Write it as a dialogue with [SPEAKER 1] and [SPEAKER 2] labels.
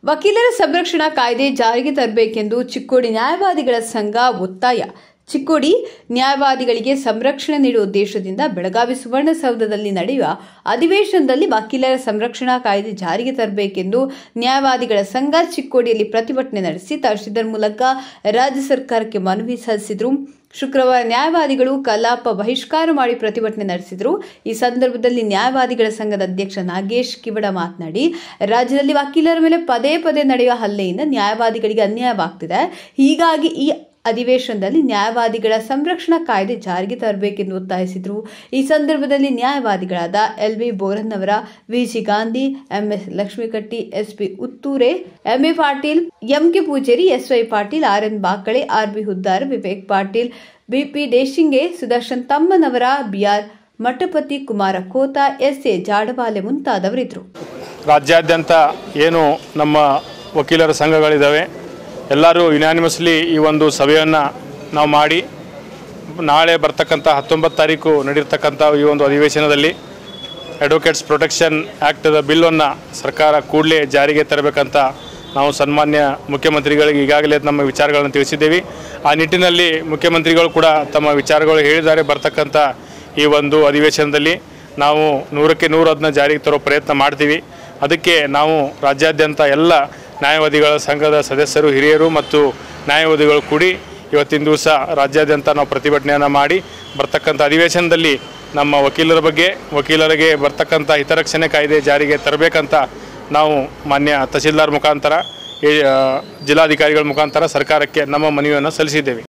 [SPEAKER 1] ವಕೀಲರ ಸಂರಕ್ಷಣಾ ಕಾಯ್ದೆ ಜಾರಿಗೆ ತರಬೇಕೆಂದು ಚಿಕ್ಕೋಡಿ ನ್ಯಾಯವಾದಿಗಳ ಸಂಘ ಒತ್ತಾಯ ಚಿಕ್ಕೋಡಿ ನ್ಯಾಯವಾದಿಗಳಿಗೆ ಸಂರಕ್ಷಣೆ ನೀಡುವ ಉದ್ದೇಶದಿಂದ ಬೆಳಗಾವಿ ಸುವರ್ಣಸೌಧದಲ್ಲಿ ನಡೆಯುವ ಅಧಿವೇಶನದಲ್ಲಿ ವಕೀಲರ ಸಂರಕ್ಷಣಾ ಕಾಯ್ದೆ ಜಾರಿಗೆ ತರಬೇಕೆಂದು ನ್ಯಾಯವಾದಿಗಳ ಸಂಘ ಚಿಕ್ಕೋಡಿಯಲ್ಲಿ ಪ್ರತಿಭಟನೆ ನಡೆಸಿ ತಹಶೀಲ್ದಾರ್ ಮೂಲಕ ರಾಜ್ಯ ಸರ್ಕಾರಕ್ಕೆ ಮನವಿ ಸಲ್ಲಿಸಿದರು ಶುಕ್ರವಾರ ನ್ಯಾಯವಾದಿಗಳು ಕಲಾಪ ಬಹಿಷ್ಕಾರ ಮಾಡಿ ಪ್ರತಿಭಟನೆ ನಡೆಸಿದರು ಈ ಸಂದರ್ಭದಲ್ಲಿ ನ್ಯಾಯವಾದಿಗಳ ಸಂಘದ ಅಧ್ಯಕ್ಷ ನಾಗೇಶ್ ಕಿವಡ ಮಾತನಾಡಿ ರಾಜ್ಯದಲ್ಲಿ ವಕೀಲರ ಮೇಲೆ ಪದೇ ಪದೇ ನಡೆಯುವ ಹಲ್ಲೆಯಿಂದ ನ್ಯಾಯವಾದಿಗಳಿಗೆ ಅನ್ಯಾಯವಾಗ್ತಿದೆ ಹೀಗಾಗಿ ಈ ಅಧಿವೇಶನದಲ್ಲಿ ನ್ಯಾಯವಾದಿಗಳ ಸಂರಕ್ಷಣಾ ಕಾಯ್ದೆ ಜಾರಿಗೆ ತರಬೇಕೆಂದು ಒತ್ತಾಯಿಸಿದರು ಈ ಸಂದರ್ಭದಲ್ಲಿ ನ್ಯಾಯವಾದಿಗಳಾದ L V Borannavar V G Gandhi M S Lakshmikatti S P Uttoore M A Patil M K Pujeri S Y Patil R N Bakale R B Huddar Vivek Patil B P Deshinge Sudarshan Tammanavar B R Mathapati Kumara Khot S A Jadavale ಮುಂತಾದವರಿದ್ದರು
[SPEAKER 2] ರಾಜ್ಯಾದ್ಯಂತ ಏನು ನಮ್ಮ ವಕೀಲರ ಸಂಘಗಳಿದ್ದಾವೆ ಎಲ್ಲರೂ ಯುನಾನಿಮಸ್ಲಿ ಈ ಒಂದು ಸಭೆಯನ್ನು ನಾವು ಮಾಡಿ ನಾಳೆ ಬರ್ತಕ್ಕಂಥ ಹತ್ತೊಂಬತ್ತು ತಾರೀಕು ನಡೆರ್ತಕ್ಕಂಥ ಈ ಒಂದು ಅಧಿವೇಶನದಲ್ಲಿ ಅಡ್ವೊಕೇಟ್ಸ್ ಪ್ರೊಟೆಕ್ಷನ್ ಆ್ಯಕ್ಟದ ಬಿಲ್ಲನ್ನು ಸರ್ಕಾರ ಕೂಡಲೇ ಜಾರಿಗೆ ತರಬೇಕಂತ ನಾವು ಸನ್ಮಾನ್ಯ ಮುಖ್ಯಮಂತ್ರಿಗಳಿಗೆ ಈಗಾಗಲೇ ನಮ್ಮ ವಿಚಾರಗಳನ್ನು ತಿಳಿಸಿದ್ದೇವೆ ಆ ನಿಟ್ಟಿನಲ್ಲಿ ಮುಖ್ಯಮಂತ್ರಿಗಳು ಕೂಡ ತಮ್ಮ ವಿಚಾರಗಳು ಹೇಳಿದ್ದಾರೆ ಬರ್ತಕ್ಕಂಥ ಈ ಒಂದು ಅಧಿವೇಶನದಲ್ಲಿ ನಾವು ನೂರಕ್ಕೆ ನೂರು ಅದನ್ನ ಜಾರಿಗೆ ತರೋ ಪ್ರಯತ್ನ ಮಾಡ್ತೀವಿ ಅದಕ್ಕೆ ನಾವು ರಾಜ್ಯಾದ್ಯಂತ ಎಲ್ಲ ನ್ಯಾಯವಾದಿಗಳ ಸಂಘದ ಸದಸ್ಯರು ಹಿರಿಯರು ಮತ್ತು ನ್ಯಾಯವಾದಿಗಳು ಕೂಡಿ ಇವತ್ತಿನ ದಿವಸ ರಾಜ್ಯಾದ್ಯಂತ ನಾವು ಪ್ರತಿಭಟನೆಯನ್ನು ಮಾಡಿ ಬರ್ತಕ್ಕಂಥ ಅಧಿವೇಶನದಲ್ಲಿ ನಮ್ಮ ವಕೀಲರ ಬಗ್ಗೆ ವಕೀಲರಿಗೆ ಬರ್ತಕ್ಕಂಥ ಹಿತರಕ್ಷಣೆ ಕಾಯ್ದೆ ಜಾರಿಗೆ ತರಬೇಕಂತ ನಾವು ಮಾನ್ಯ ತಹಸೀಲ್ದಾರ್ ಮುಖಾಂತರ ಈ, ಆ, ಜಿಲ್ಲಾಧಿಕಾರಿಗಳ ಮುಖಾಂತರ ಸರ್ಕಾರಕ್ಕೆ ನಮ್ಮ ಮನವಿಯನ್ನು ಸಲ್ಲಿಸಿದ್ದೇವೆ